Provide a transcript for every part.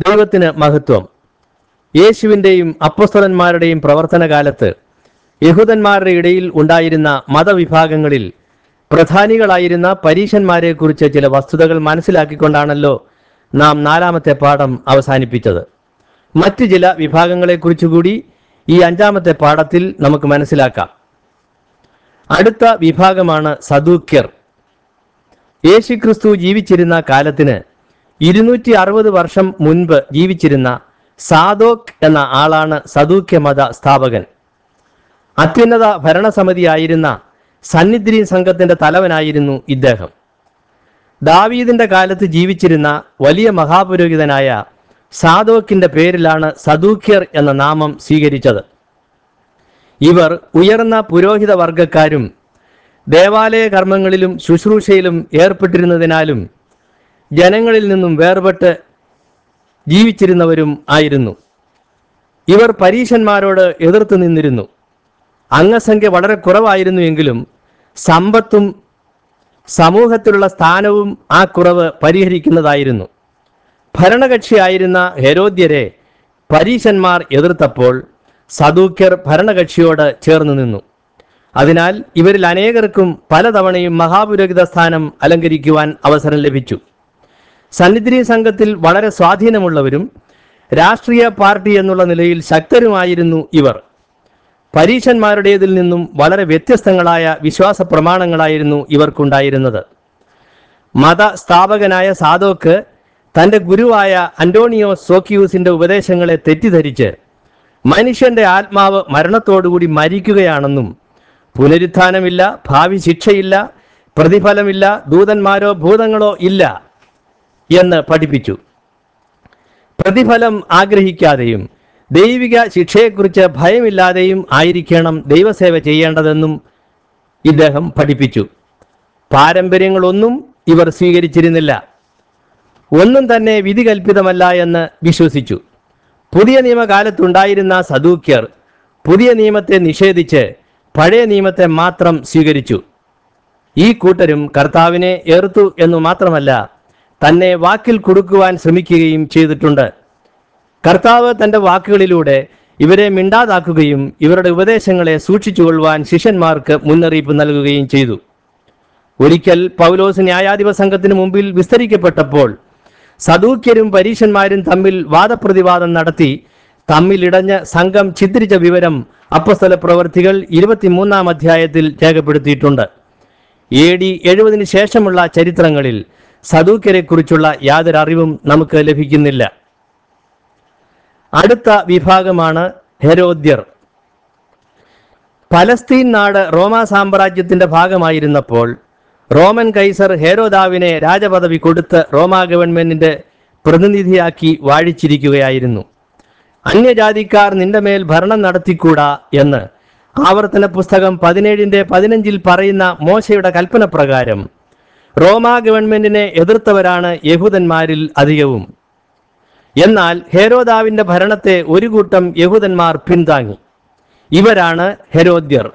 ദൈവത്തിന് മഹത്വം യേശുവിൻ്റെയും അപ്പസ്തലന്മാരുടെയും പ്രവർത്തന കാലത്ത് യഹൂദന്മാരുടെ ഇടയിൽ ഉണ്ടായിരുന്ന മതവിഭാഗങ്ങളിൽ പ്രധാനികളായിരുന്ന പരീശന്മാരെക്കുറിച്ച് ചില വസ്തുതകൾ മനസ്സിലാക്കിക്കൊണ്ടാണല്ലോ നാം നാലാമത്തെ പാഠം അവസാനിപ്പിച്ചത് മറ്റ് ചില വിഭാഗങ്ങളെക്കുറിച്ചുകൂടി ഈ അഞ്ചാമത്തെ പാഠത്തിൽ നമുക്ക് മനസ്സിലാക്കാം അടുത്ത വിഭാഗമാണ് സദൂക്യർ യേശുക്രിസ്തു ജീവിച്ചിരുന്ന കാലത്തിന് ഇരുന്നൂറ്റി അറുപത് വർഷം മുൻപ് ജീവിച്ചിരുന്ന സാദോക് എന്ന ആളാണ് സദൂക്യ മത സ്ഥാപകൻ അത്യുന്നത ഭരണസമിതിയായിരുന്ന സന്നിധിരി സംഘത്തിന്റെ തലവനായിരുന്നു ഇദ്ദേഹം ദാവീദിന്റെ കാലത്ത് ജീവിച്ചിരുന്ന വലിയ മഹാപുരോഹിതനായ സാദോക്കിന്റെ പേരിലാണ് സദൂക്യർ എന്ന നാമം സ്വീകരിച്ചത് ഇവർ ഉയർന്ന പുരോഹിത വർഗക്കാരും ദേവാലയ കർമ്മങ്ങളിലും ശുശ്രൂഷയിലും ഏർപ്പെട്ടിരുന്നതിനാലും ജനങ്ങളിൽ നിന്നും വേർപെട്ട് ജീവിച്ചിരുന്നവരും ആയിരുന്നു ഇവർ പരീശന്മാരോട് എതിർത്ത് നിന്നിരുന്നു അംഗസംഖ്യ വളരെ കുറവായിരുന്നു എങ്കിലും സമ്പത്തും സമൂഹത്തിലുള്ള സ്ഥാനവും ആ കുറവ് പരിഹരിക്കുന്നതായിരുന്നു ഭരണകക്ഷിയായിരുന്ന ഹെരോദ്യരെ പരീശന്മാർ എതിർത്തപ്പോൾ സദൂക്യർ ഭരണകക്ഷിയോട് ചേർന്ന് നിന്നു അതിനാൽ ഇവരിൽ അനേകർക്കും പലതവണയും മഹാപുരോഹിത സ്ഥാനം അലങ്കരിക്കുവാൻ അവസരം ലഭിച്ചു സന്നിധി സംഘത്തിൽ വളരെ സ്വാധീനമുള്ളവരും രാഷ്ട്രീയ പാർട്ടി എന്നുള്ള നിലയിൽ ശക്തരുമായിരുന്നു ഇവർ പരീശന്മാരുടേതിൽ നിന്നും വളരെ വ്യത്യസ്തങ്ങളായ വിശ്വാസ പ്രമാണങ്ങളായിരുന്നു ഇവർക്കുണ്ടായിരുന്നത് മത സ്ഥാപകനായ സാദോക്ക് തന്റെ ഗുരുവായ അന്റോണിയോ സോക്കിയൂസിന്റെ ഉപദേശങ്ങളെ തെറ്റിദ്ധരിച്ച് മനുഷ്യന്റെ ആത്മാവ് മരണത്തോടുകൂടി മരിക്കുകയാണെന്നും പുനരുത്ഥാനമില്ല ഭാവി ശിക്ഷയില്ല പ്രതിഫലമില്ല ദൂതന്മാരോ ഭൂതങ്ങളോ ഇല്ല എന്ന് പഠിപ്പിച്ചു പ്രതിഫലം ആഗ്രഹിക്കാതെയും ദൈവിക ശിക്ഷയെക്കുറിച്ച് ഭയമില്ലാതെയും ആയിരിക്കണം ദൈവസേവ ചെയ്യേണ്ടതെന്നും ഇദ്ദേഹം പഠിപ്പിച്ചു പാരമ്പര്യങ്ങളൊന്നും ഇവർ സ്വീകരിച്ചിരുന്നില്ല ഒന്നും തന്നെ വിധി കൽപ്പിതമല്ല എന്ന് വിശ്വസിച്ചു പുതിയ നിയമകാലത്തുണ്ടായിരുന്ന സദൂക്യർ പുതിയ നിയമത്തെ നിഷേധിച്ച് പഴയ നിയമത്തെ മാത്രം സ്വീകരിച്ചു ഈ കൂട്ടരും കർത്താവിനെ എറുത്തു എന്നു മാത്രമല്ല തന്നെ വാക്കിൽ കൊടുക്കുവാൻ ശ്രമിക്കുകയും ചെയ്തിട്ടുണ്ട് കർത്താവ് തന്റെ വാക്കുകളിലൂടെ ഇവരെ മിണ്ടാതാക്കുകയും ഇവരുടെ ഉപദേശങ്ങളെ സൂക്ഷിച്ചുകൊള്ളുവാൻ ശിഷ്യന്മാർക്ക് മുന്നറിയിപ്പ് നൽകുകയും ചെയ്തു ഒരിക്കൽ പൗലോസ് ന്യായാധിപ സംഘത്തിന് മുമ്പിൽ വിസ്തരിക്കപ്പെട്ടപ്പോൾ സദൂക്യരും പരീശന്മാരും തമ്മിൽ വാദപ്രതിവാദം നടത്തി തമ്മിലിടഞ്ഞ് സംഘം ചിത്രിച്ച വിവരം അപ്പസ്തല പ്രവർത്തികൾ ഇരുപത്തിമൂന്നാം അധ്യായത്തിൽ രേഖപ്പെടുത്തിയിട്ടുണ്ട് എ ഡി എഴുപതിന് ശേഷമുള്ള ചരിത്രങ്ങളിൽ സദൂക്യരെ കുറിച്ചുള്ള യാതൊരു അറിവും നമുക്ക് ലഭിക്കുന്നില്ല അടുത്ത വിഭാഗമാണ് ഹെരോദ്യർ പലസ്തീൻ നാട് റോമാ സാമ്രാജ്യത്തിന്റെ ഭാഗമായിരുന്നപ്പോൾ റോമൻ കൈസർ ഹേരോദാവിനെ രാജപദവി കൊടുത്ത് റോമാ ഗവൺമെന്റിന്റെ പ്രതിനിധിയാക്കി വാഴിച്ചിരിക്കുകയായിരുന്നു അന്യജാതിക്കാർ നിന്റെ മേൽ ഭരണം നടത്തിക്കൂടാ എന്ന് ആവർത്തന പുസ്തകം പതിനേഴിന്റെ പതിനഞ്ചിൽ പറയുന്ന മോശയുടെ കൽപ്പന പ്രകാരം റോമാ ഗവൺമെന്റിനെ എതിർത്തവരാണ് യഹൂദന്മാരിൽ അധികവും എന്നാൽ ഹേരോദാവിന്റെ ഭരണത്തെ ഒരു കൂട്ടം യഹൂദന്മാർ പിന്താങ്ങി ഇവരാണ് ഹെരോദ്യർ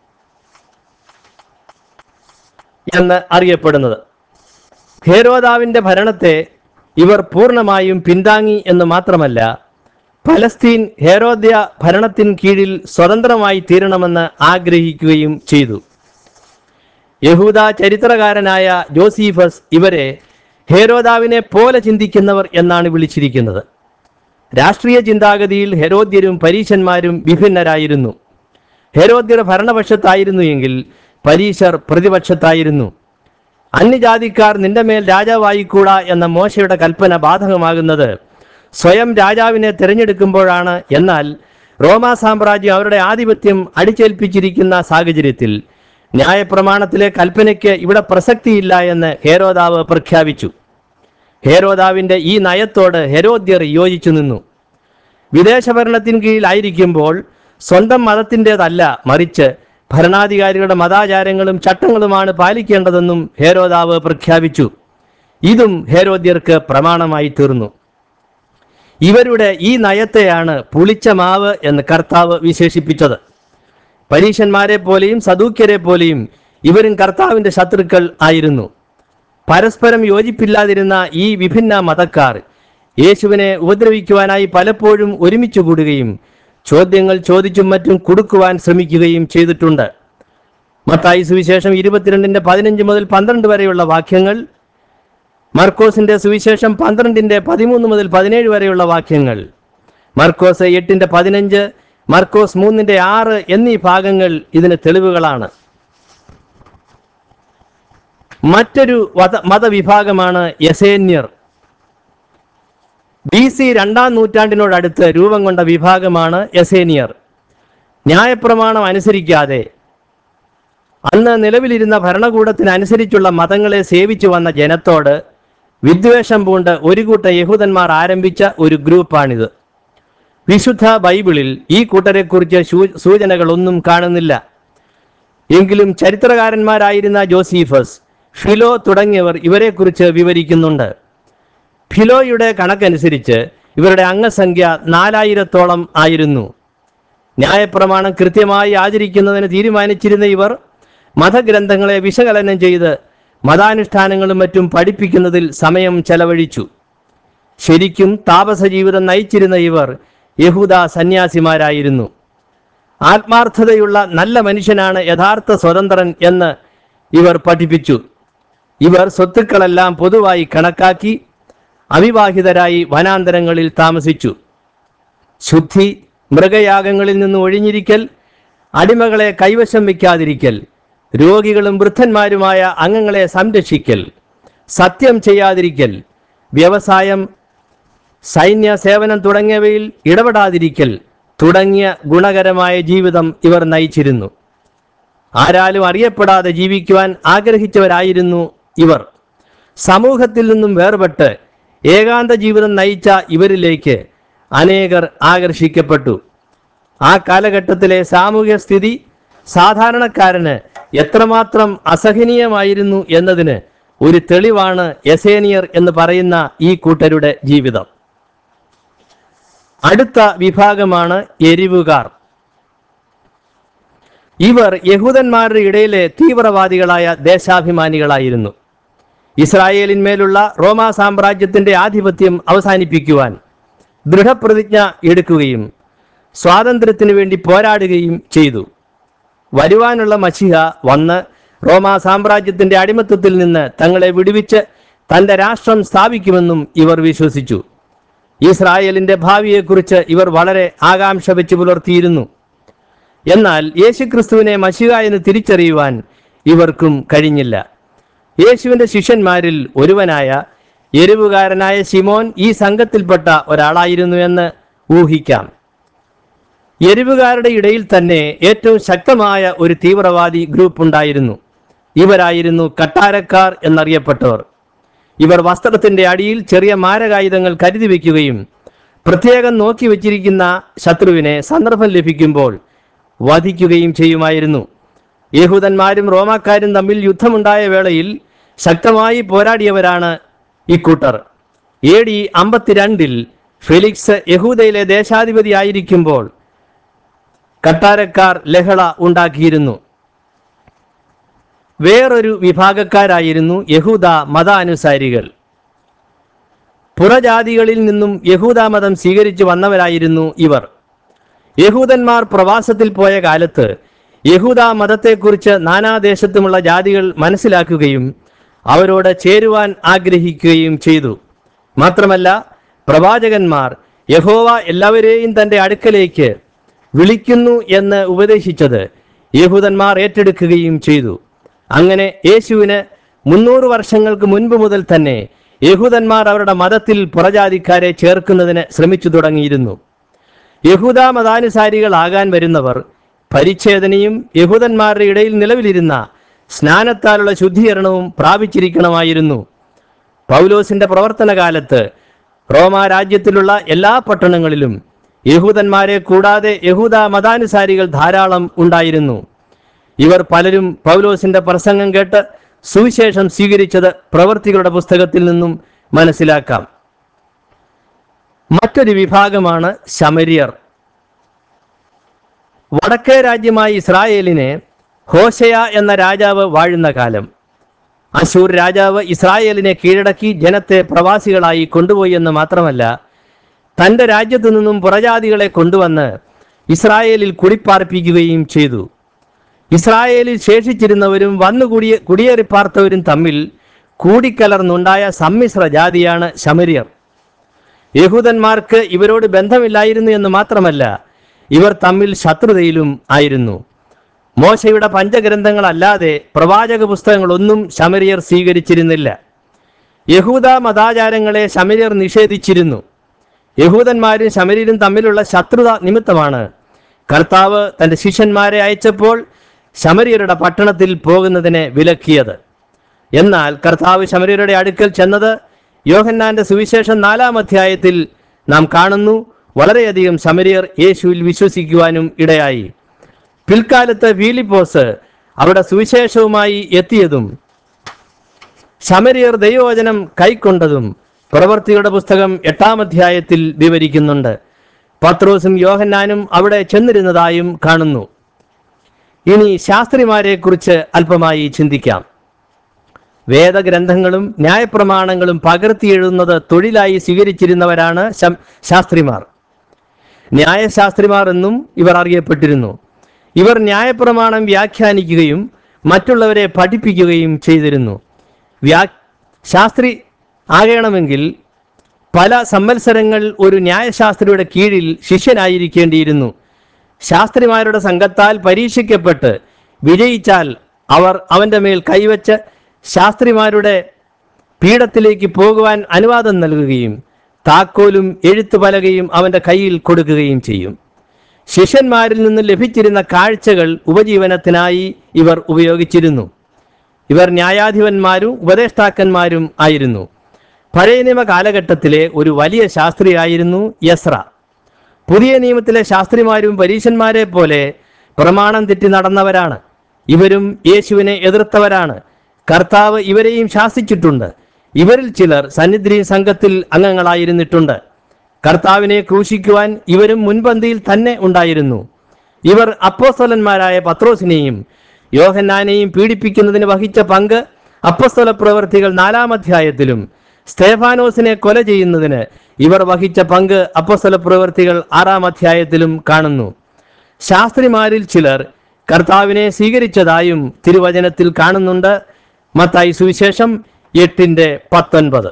എന്ന് അറിയപ്പെടുന്നത് ഹേരോദാവിന്റെ ഭരണത്തെ ഇവർ പൂർണ്ണമായും പിന്താങ്ങി എന്ന് മാത്രമല്ല പലസ്തീൻ ഹേരോദ്യ ഭരണത്തിൻ കീഴിൽ സ്വതന്ത്രമായി തീരണമെന്ന് ആഗ്രഹിക്കുകയും ചെയ്തു യഹൂദ ചരിത്രകാരനായ ജോസീഫസ് ഇവരെ ഹേരോദാവിനെ പോലെ ചിന്തിക്കുന്നവർ എന്നാണ് വിളിച്ചിരിക്കുന്നത് രാഷ്ട്രീയ ചിന്താഗതിയിൽ ഹെരോദ്യരും പരീശന്മാരും വിഭിന്നരായിരുന്നു ഹെരോദ്യർ ഭരണപക്ഷത്തായിരുന്നു എങ്കിൽ പരീശർ പ്രതിപക്ഷത്തായിരുന്നു അന്യജാതിക്കാർ നിന്റെ മേൽ രാജാവായിക്കൂടാ എന്ന മോശയുടെ കൽപ്പന ബാധകമാകുന്നത് സ്വയം രാജാവിനെ തിരഞ്ഞെടുക്കുമ്പോഴാണ് എന്നാൽ റോമാ സാമ്രാജ്യം അവരുടെ ആധിപത്യം അടിച്ചേൽപ്പിച്ചിരിക്കുന്ന സാഹചര്യത്തിൽ ന്യായപ്രമാണത്തിലെ കൽപ്പനയ്ക്ക് ഇവിടെ പ്രസക്തിയില്ല എന്ന് ഹേരോദാവ് പ്രഖ്യാപിച്ചു ഹേരോദാവിന്റെ ഈ നയത്തോട് ഹെരോദ്യർ യോജിച്ചു നിന്നു വിദേശ ഭരണത്തിന് കീഴിലായിരിക്കുമ്പോൾ സ്വന്തം മതത്തിൻ്റെതല്ല മറിച്ച് ഭരണാധികാരികളുടെ മതാചാരങ്ങളും ചട്ടങ്ങളുമാണ് പാലിക്കേണ്ടതെന്നും ഹേരോദാവ് പ്രഖ്യാപിച്ചു ഇതും ഹേരോദ്യർക്ക് പ്രമാണമായി തീർന്നു ഇവരുടെ ഈ നയത്തെയാണ് പുളിച്ച മാവ് എന്ന് കർത്താവ് വിശേഷിപ്പിച്ചത് പരീശന്മാരെ പോലെയും സദൂക്യരെ പോലെയും ഇവരും കർത്താവിന്റെ ശത്രുക്കൾ ആയിരുന്നു പരസ്പരം യോജിപ്പില്ലാതിരുന്ന ഈ വിഭിന്ന മതക്കാർ യേശുവിനെ ഉപദ്രവിക്കുവാനായി പലപ്പോഴും ഒരുമിച്ച് കൂടുകയും ചോദ്യങ്ങൾ ചോദിച്ചും മറ്റും കൊടുക്കുവാൻ ശ്രമിക്കുകയും ചെയ്തിട്ടുണ്ട് മത്തായി സുവിശേഷം ഇരുപത്തിരണ്ടിന്റെ പതിനഞ്ച് മുതൽ പന്ത്രണ്ട് വരെയുള്ള വാക്യങ്ങൾ മർക്കോസിന്റെ സുവിശേഷം പന്ത്രണ്ടിന്റെ പതിമൂന്ന് മുതൽ പതിനേഴ് വരെയുള്ള വാക്യങ്ങൾ മർക്കോസ് എട്ടിന്റെ പതിനഞ്ച് മർക്കോസ് മൂന്നിന്റെ ആറ് എന്നീ ഭാഗങ്ങൾ ഇതിന് തെളിവുകളാണ് മറ്റൊരു വത മതവിഭാഗമാണ് യസേന്യർ ബി സി രണ്ടാം നൂറ്റാണ്ടിനോടടുത്ത് രൂപം കൊണ്ട വിഭാഗമാണ് യസേനിയർ ന്യായപ്രമാണം അനുസരിക്കാതെ അന്ന് നിലവിലിരുന്ന ഭരണകൂടത്തിനനുസരിച്ചുള്ള മതങ്ങളെ സേവിച്ചു വന്ന ജനത്തോട് വിദ്വേഷം പൂണ്ട് ഒരു കൂട്ടം യഹൂദന്മാർ ആരംഭിച്ച ഒരു ഗ്രൂപ്പാണിത് വിശുദ്ധ ബൈബിളിൽ ഈ കൂട്ടരെക്കുറിച്ച് സൂ- സൂചനകളൊന്നും കാണുന്നില്ല എങ്കിലും ചരിത്രകാരന്മാരായിരുന്ന ജോസീഫസ് ഫിലോ തുടങ്ങിയവർ ഇവരെക്കുറിച്ച് വിവരിക്കുന്നുണ്ട് ഫിലോയുടെ കണക്കനുസരിച്ച് ഇവരുടെ അംഗസംഖ്യ നാലായിരത്തോളം ആയിരുന്നു ന്യായപ്രമാണം കൃത്യമായി ആചരിക്കുന്നതിന് തീരുമാനിച്ചിരുന്ന ഇവർ മതഗ്രന്ഥങ്ങളെ വിശകലനം ചെയ്ത് മതാനുഷ്ഠാനങ്ങളും മറ്റും പഠിപ്പിക്കുന്നതിൽ സമയം ചെലവഴിച്ചു ശരിക്കും താപസ ജീവിതം നയിച്ചിരുന്ന ഇവർ യഹൂദ സന്യാസിമാരായിരുന്നു ആത്മാർത്ഥതയുള്ള നല്ല മനുഷ്യനാണ് യഥാർത്ഥ സ്വതന്ത്രൻ എന്ന് ഇവർ പഠിപ്പിച്ചു ഇവർ സ്വത്തുക്കളെല്ലാം പൊതുവായി കണക്കാക്കി അവിവാഹിതരായി വനാന്തരങ്ങളിൽ താമസിച്ചു ശുദ്ധി മൃഗയാഗങ്ങളിൽ നിന്ന് ഒഴിഞ്ഞിരിക്കൽ അടിമകളെ കൈവശം വയ്ക്കാതിരിക്കൽ രോഗികളും വൃദ്ധന്മാരുമായ അംഗങ്ങളെ സംരക്ഷിക്കൽ സത്യം ചെയ്യാതിരിക്കൽ വ്യവസായം സൈന്യ സേവനം തുടങ്ങിയവയിൽ ഇടപെടാതിരിക്കൽ തുടങ്ങിയ ഗുണകരമായ ജീവിതം ഇവർ നയിച്ചിരുന്നു ആരാലും അറിയപ്പെടാതെ ജീവിക്കുവാൻ ആഗ്രഹിച്ചവരായിരുന്നു ഇവർ സമൂഹത്തിൽ നിന്നും വേർപെട്ട് ഏകാന്ത ജീവിതം നയിച്ച ഇവരിലേക്ക് അനേകർ ആകർഷിക്കപ്പെട്ടു ആ കാലഘട്ടത്തിലെ സാമൂഹ്യ സ്ഥിതി സാധാരണക്കാരന് എത്രമാത്രം അസഹനീയമായിരുന്നു എന്നതിന് ഒരു തെളിവാണ് എസേനിയർ എന്ന് പറയുന്ന ഈ കൂട്ടരുടെ ജീവിതം അടുത്ത വിഭാഗമാണ് എരിവുകാർ ഇവർ യഹൂദന്മാരുടെ ഇടയിലെ തീവ്രവാദികളായ ദേശാഭിമാനികളായിരുന്നു ഇസ്രായേലിന്മേലുള്ള റോമാ സാമ്രാജ്യത്തിന്റെ ആധിപത്യം അവസാനിപ്പിക്കുവാൻ ദൃഢപ്രതിജ്ഞ എടുക്കുകയും സ്വാതന്ത്ര്യത്തിനു വേണ്ടി പോരാടുകയും ചെയ്തു വരുവാനുള്ള മഷിഹ വന്ന് റോമാ സാമ്രാജ്യത്തിന്റെ അടിമത്വത്തിൽ നിന്ന് തങ്ങളെ വിടുവിച്ച് തന്റെ രാഷ്ട്രം സ്ഥാപിക്കുമെന്നും ഇവർ വിശ്വസിച്ചു ഇസ്രായേലിന്റെ ഭാവിയെക്കുറിച്ച് ഇവർ വളരെ ആകാംക്ഷ വെച്ച് പുലർത്തിയിരുന്നു എന്നാൽ യേശുക്രിസ്തുവിനെ മഷിക എന്ന് തിരിച്ചറിയുവാൻ ഇവർക്കും കഴിഞ്ഞില്ല യേശുവിന്റെ ശിഷ്യന്മാരിൽ ഒരുവനായ എരിവുകാരനായ ശിമോൻ ഈ സംഘത്തിൽപ്പെട്ട ഒരാളായിരുന്നു എന്ന് ഊഹിക്കാം എരിവുകാരുടെ ഇടയിൽ തന്നെ ഏറ്റവും ശക്തമായ ഒരു തീവ്രവാദി ഗ്രൂപ്പ് ഉണ്ടായിരുന്നു ഇവരായിരുന്നു കട്ടാരക്കാർ എന്നറിയപ്പെട്ടവർ ഇവർ വസ്ത്രത്തിന്റെ അടിയിൽ ചെറിയ മാരകായുധങ്ങൾ കരുതി വയ്ക്കുകയും പ്രത്യേകം നോക്കി വച്ചിരിക്കുന്ന ശത്രുവിനെ സന്ദർഭം ലഭിക്കുമ്പോൾ വധിക്കുകയും ചെയ്യുമായിരുന്നു യഹൂദന്മാരും റോമാക്കാരും തമ്മിൽ യുദ്ധമുണ്ടായ വേളയിൽ ശക്തമായി പോരാടിയവരാണ് ഇക്കൂട്ടർ എ ഡി അമ്പത്തിരണ്ടിൽ ഫെലിക്സ് യഹൂദയിലെ ദേശാധിപതി ആയിരിക്കുമ്പോൾ കട്ടാരക്കാർ ലഹള ഉണ്ടാക്കിയിരുന്നു വേറൊരു വിഭാഗക്കാരായിരുന്നു യഹൂദ മതാനുസാരികൾ പുറജാതികളിൽ നിന്നും യഹൂദ മതം സ്വീകരിച്ചു വന്നവരായിരുന്നു ഇവർ യഹൂദന്മാർ പ്രവാസത്തിൽ പോയ കാലത്ത് യഹൂദ മതത്തെക്കുറിച്ച് നാനാദേശത്തുമുള്ള ജാതികൾ മനസ്സിലാക്കുകയും അവരോട് ചേരുവാൻ ആഗ്രഹിക്കുകയും ചെയ്തു മാത്രമല്ല പ്രവാചകന്മാർ യഹോവ എല്ലാവരെയും തന്റെ അടുക്കലേക്ക് വിളിക്കുന്നു എന്ന് ഉപദേശിച്ചത് യഹൂദന്മാർ ഏറ്റെടുക്കുകയും ചെയ്തു അങ്ങനെ യേശുവിന് മുന്നൂറ് വർഷങ്ങൾക്ക് മുൻപ് മുതൽ തന്നെ യഹൂദന്മാർ അവരുടെ മതത്തിൽ പുറജാതിക്കാരെ ചേർക്കുന്നതിന് ശ്രമിച്ചു തുടങ്ങിയിരുന്നു യഹൂദ മതാനുസാരികളാകാൻ വരുന്നവർ പരിച്ഛേദനയും യഹൂദന്മാരുടെ ഇടയിൽ നിലവിലിരുന്ന സ്നാനത്താലുള്ള ശുദ്ധീകരണവും പ്രാപിച്ചിരിക്കണമായിരുന്നു പൗലോസിന്റെ പ്രവർത്തന കാലത്ത് റോമാ രാജ്യത്തിലുള്ള എല്ലാ പട്ടണങ്ങളിലും യഹൂദന്മാരെ കൂടാതെ യഹൂദ മതാനുസാരികൾ ധാരാളം ഉണ്ടായിരുന്നു ഇവർ പലരും പൗലോസിന്റെ പ്രസംഗം കേട്ട് സുവിശേഷം സ്വീകരിച്ചത് പ്രവൃത്തികളുടെ പുസ്തകത്തിൽ നിന്നും മനസ്സിലാക്കാം മറ്റൊരു വിഭാഗമാണ് ശമരിയർ വടക്കേ രാജ്യമായ ഇസ്രായേലിനെ ഹോശയ എന്ന രാജാവ് വാഴുന്ന കാലം അശൂർ രാജാവ് ഇസ്രായേലിനെ കീഴടക്കി ജനത്തെ പ്രവാസികളായി കൊണ്ടുപോയി എന്ന് മാത്രമല്ല തൻ്റെ രാജ്യത്തു നിന്നും പുറജാതികളെ കൊണ്ടുവന്ന് ഇസ്രായേലിൽ കുടിപ്പാർപ്പിക്കുകയും ചെയ്തു ഇസ്രായേലിൽ ശേഷിച്ചിരുന്നവരും വന്നു കുടിയ കുടിയേറിപ്പാർത്തവരും തമ്മിൽ കൂടിക്കലർന്നുണ്ടായ സമ്മിശ്ര ജാതിയാണ് ശമരിയർ യഹൂദന്മാർക്ക് ഇവരോട് ബന്ധമില്ലായിരുന്നു എന്ന് മാത്രമല്ല ഇവർ തമ്മിൽ ശത്രുതയിലും ആയിരുന്നു മോശയുടെ പഞ്ചഗ്രന്ഥങ്ങളല്ലാതെ പ്രവാചക പുസ്തകങ്ങളൊന്നും ശമരിയർ സ്വീകരിച്ചിരുന്നില്ല യഹൂദ മതാചാരങ്ങളെ ശമരിയർ നിഷേധിച്ചിരുന്നു യഹൂദന്മാരും ശമരിയരും തമ്മിലുള്ള ശത്രുത നിമിത്തമാണ് കർത്താവ് തൻ്റെ ശിഷ്യന്മാരെ അയച്ചപ്പോൾ ശമരിയരുടെ പട്ടണത്തിൽ പോകുന്നതിനെ വിലക്കിയത് എന്നാൽ കർത്താവ് ശമരിയരുടെ അടുക്കൽ ചെന്നത് യോഹന്നാന്റെ സുവിശേഷം നാലാം അധ്യായത്തിൽ നാം കാണുന്നു വളരെയധികം ശമരിയർ യേശുവിൽ വിശ്വസിക്കുവാനും ഇടയായി പിൽക്കാലത്ത് ഫീലിപ്പോസ് അവിടെ സുവിശേഷവുമായി എത്തിയതും ശമരിയർ ദൈവവചനം കൈക്കൊണ്ടതും പ്രവർത്തിയുടെ പുസ്തകം എട്ടാം അധ്യായത്തിൽ വിവരിക്കുന്നുണ്ട് പത്രോസും യോഹന്നാനും അവിടെ ചെന്നിരുന്നതായും കാണുന്നു ഇനി ശാസ്ത്രിമാരെ കുറിച്ച് അല്പമായി ചിന്തിക്കാം വേദഗ്രന്ഥങ്ങളും ന്യായപ്രമാണങ്ങളും പകർത്തി എഴുതുന്നത് തൊഴിലായി സ്വീകരിച്ചിരുന്നവരാണ് ശം- ശാസ്ത്രിമാർ ന്യായശാസ്ത്രിമാർ എന്നും ഇവർ അറിയപ്പെട്ടിരുന്നു ഇവർ ന്യായപ്രമാണം വ്യാഖ്യാനിക്കുകയും മറ്റുള്ളവരെ പഠിപ്പിക്കുകയും ചെയ്തിരുന്നു വ്യാ ശാസ്ത്രി ആകണമെങ്കിൽ പല സംവത്സരങ്ങൾ ഒരു ന്യായശാസ്ത്രിയുടെ കീഴിൽ ശിഷ്യനായിരിക്കേണ്ടിയിരുന്നു ശാസ്ത്രിമാരുടെ സംഘത്താൽ പരീക്ഷിക്കപ്പെട്ട് വിജയിച്ചാൽ അവർ അവൻ്റെ മേൽ കൈവച്ച് ശാസ്ത്രിമാരുടെ പീഠത്തിലേക്ക് പോകുവാൻ അനുവാദം നൽകുകയും താക്കോലും എഴുത്തുപലകയും അവൻ്റെ കയ്യിൽ കൊടുക്കുകയും ചെയ്യും ശിഷ്യന്മാരിൽ നിന്ന് ലഭിച്ചിരുന്ന കാഴ്ചകൾ ഉപജീവനത്തിനായി ഇവർ ഉപയോഗിച്ചിരുന്നു ഇവർ ന്യായാധിപന്മാരും ഉപദേഷ്ടാക്കന്മാരും ആയിരുന്നു പഴയ നിയമ കാലഘട്ടത്തിലെ ഒരു വലിയ ശാസ്ത്രിയായിരുന്നു യസ്ര പുതിയ നിയമത്തിലെ ശാസ്ത്രിമാരും പരീശന്മാരെ പോലെ പ്രമാണം തെറ്റി നടന്നവരാണ് ഇവരും യേശുവിനെ എതിർത്തവരാണ് കർത്താവ് ഇവരെയും ശാസിച്ചിട്ടുണ്ട് ഇവരിൽ ചിലർ സന്നിധി സംഘത്തിൽ അംഗങ്ങളായിരുന്നിട്ടുണ്ട് കർത്താവിനെ ക്രൂശിക്കുവാൻ ഇവരും മുൻപന്തിയിൽ തന്നെ ഉണ്ടായിരുന്നു ഇവർ അപ്പോസ്തലന്മാരായ പത്രോസിനെയും യോഹന്നാനെയും പീഡിപ്പിക്കുന്നതിന് വഹിച്ച പങ്ക് അപ്പസ്തല പ്രവർത്തികൾ നാലാം അധ്യായത്തിലും സ്തേഫാനോസിനെ കൊല ചെയ്യുന്നതിന് ഇവർ വഹിച്ച പങ്ക് അപ്പസ്തല പ്രവർത്തികൾ ആറാം അധ്യായത്തിലും കാണുന്നു ശാസ്ത്രിമാരിൽ ചിലർ കർത്താവിനെ സ്വീകരിച്ചതായും തിരുവചനത്തിൽ കാണുന്നുണ്ട് മത്തായി സുവിശേഷം എട്ടിന്റെ പത്തൊൻപത്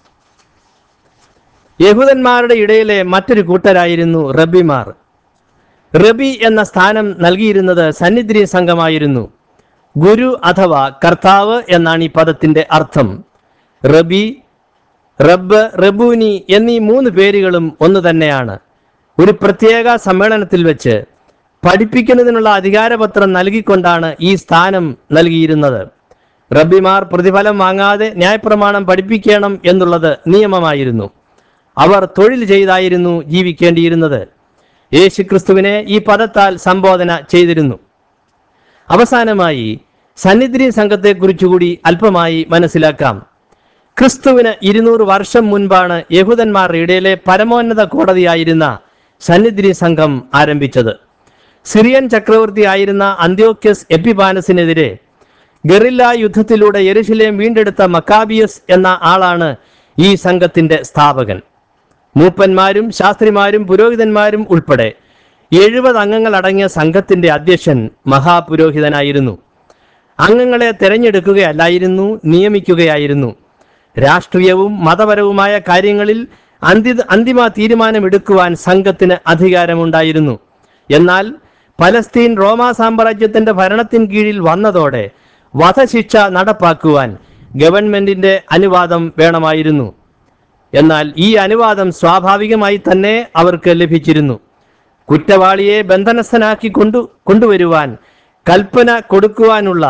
യഹൂദന്മാരുടെ ഇടയിലെ മറ്റൊരു കൂട്ടരായിരുന്നു റബിമാർ റബി എന്ന സ്ഥാനം നൽകിയിരുന്നത് സന്നിധി സംഘമായിരുന്നു ഗുരു അഥവാ കർത്താവ് എന്നാണ് ഈ പദത്തിന്റെ അർത്ഥം റബി റബ്ബ് റബൂനി എന്നീ മൂന്ന് പേരുകളും ഒന്ന് തന്നെയാണ് ഒരു പ്രത്യേക സമ്മേളനത്തിൽ വെച്ച് പഠിപ്പിക്കുന്നതിനുള്ള അധികാരപത്രം നൽകിക്കൊണ്ടാണ് ഈ സ്ഥാനം നൽകിയിരുന്നത് റബ്ബിമാർ പ്രതിഫലം വാങ്ങാതെ ന്യായപ്രമാണം പഠിപ്പിക്കണം എന്നുള്ളത് നിയമമായിരുന്നു അവർ തൊഴിൽ ചെയ്തായിരുന്നു ജീവിക്കേണ്ടിയിരുന്നത് യേശുക്രിസ്തുവിനെ ഈ പദത്താൽ സംബോധന ചെയ്തിരുന്നു അവസാനമായി സന്നിധി സംഘത്തെക്കുറിച്ചുകൂടി അല്പമായി മനസ്സിലാക്കാം ക്രിസ്തുവിന് ഇരുന്നൂറ് വർഷം മുൻപാണ് യഹൂദന്മാരുടെ ഇടയിലെ പരമോന്നത കോടതിയായിരുന്ന സന്നിധി സംഘം ആരംഭിച്ചത് സിറിയൻ ചക്രവർത്തി ആയിരുന്ന അന്ത്യോക്യസ് എപ്പിപാനസിനെതിരെ ഗറില്ല യുദ്ധത്തിലൂടെ യെരുശലേം വീണ്ടെടുത്ത മക്കാബിയസ് എന്ന ആളാണ് ഈ സംഘത്തിന്റെ സ്ഥാപകൻ മൂപ്പന്മാരും ശാസ്ത്രിമാരും പുരോഹിതന്മാരും ഉൾപ്പെടെ എഴുപത് അംഗങ്ങൾ അടങ്ങിയ സംഘത്തിന്റെ അധ്യക്ഷൻ മഹാപുരോഹിതനായിരുന്നു അംഗങ്ങളെ തെരഞ്ഞെടുക്കുകയല്ലായിരുന്നു നിയമിക്കുകയായിരുന്നു രാഷ്ട്രീയവും മതപരവുമായ കാര്യങ്ങളിൽ അന്തി അന്തിമ തീരുമാനമെടുക്കുവാൻ സംഘത്തിന് അധികാരമുണ്ടായിരുന്നു എന്നാൽ പലസ്തീൻ റോമാ സാമ്രാജ്യത്തിന്റെ ഭരണത്തിൻ കീഴിൽ വന്നതോടെ വധശിക്ഷ നടപ്പാക്കുവാൻ ഗവൺമെന്റിന്റെ അനുവാദം വേണമായിരുന്നു എന്നാൽ ഈ അനുവാദം സ്വാഭാവികമായി തന്നെ അവർക്ക് ലഭിച്ചിരുന്നു കുറ്റവാളിയെ ബന്ധനസ്ഥനാക്കി കൊണ്ടു കൊണ്ടുവരുവാൻ കൽപ്പന കൊടുക്കുവാനുള്ള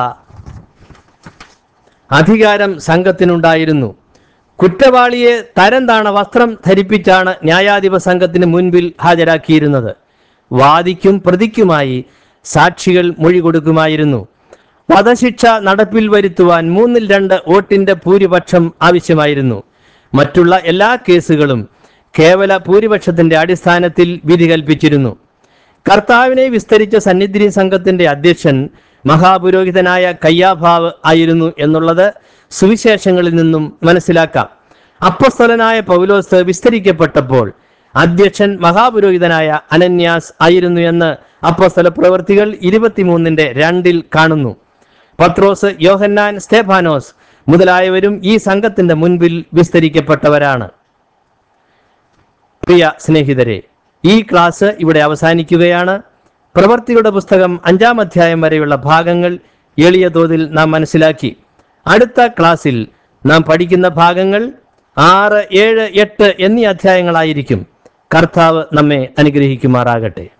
അധികാരം സംഘത്തിനുണ്ടായിരുന്നു കുറ്റവാളിയെ തരം താണ വസ്ത്രം ധരിപ്പിച്ചാണ് ന്യായാധിപ സംഘത്തിന് മുൻപിൽ ഹാജരാക്കിയിരുന്നത് വാദിക്കും പ്രതിക്കുമായി സാക്ഷികൾ മൊഴി കൊടുക്കുമായിരുന്നു വധശിക്ഷ നടപ്പിൽ വരുത്തുവാൻ മൂന്നിൽ രണ്ട് വോട്ടിന്റെ ഭൂരിപക്ഷം ആവശ്യമായിരുന്നു മറ്റുള്ള എല്ലാ കേസുകളും കേവല ഭൂരിപക്ഷത്തിന്റെ അടിസ്ഥാനത്തിൽ വിധി കൽപ്പിച്ചിരുന്നു കർത്താവിനെ വിസ്തരിച്ച സന്നിധി സംഘത്തിന്റെ അധ്യക്ഷൻ മഹാപുരോഹിതനായ കയ്യാഭാവ് ആയിരുന്നു എന്നുള്ളത് സുവിശേഷങ്ങളിൽ നിന്നും മനസ്സിലാക്കാം അപ്പസ്തലനായ പൗലോസ് വിസ്തരിക്കപ്പെട്ടപ്പോൾ അധ്യക്ഷൻ മഹാപുരോഹിതനായ അനന്യാസ് ആയിരുന്നു എന്ന് അപ്പസ്തല പ്രവൃത്തികൾ ഇരുപത്തിമൂന്നിന്റെ രണ്ടിൽ കാണുന്നു പത്രോസ് യോഹന്നാൻ സ്തേഫാനോസ് മുതലായവരും ഈ സംഘത്തിന്റെ മുൻപിൽ വിസ്തരിക്കപ്പെട്ടവരാണ് പ്രിയ സ്നേഹിതരെ ഈ ക്ലാസ് ഇവിടെ അവസാനിക്കുകയാണ് പ്രവർത്തികളുടെ പുസ്തകം അഞ്ചാം അധ്യായം വരെയുള്ള ഭാഗങ്ങൾ എളിയ തോതിൽ നാം മനസ്സിലാക്കി അടുത്ത ക്ലാസ്സിൽ നാം പഠിക്കുന്ന ഭാഗങ്ങൾ ആറ് ഏഴ് എട്ട് എന്നീ അധ്യായങ്ങളായിരിക്കും കർത്താവ് നമ്മെ അനുഗ്രഹിക്കുമാറാകട്ടെ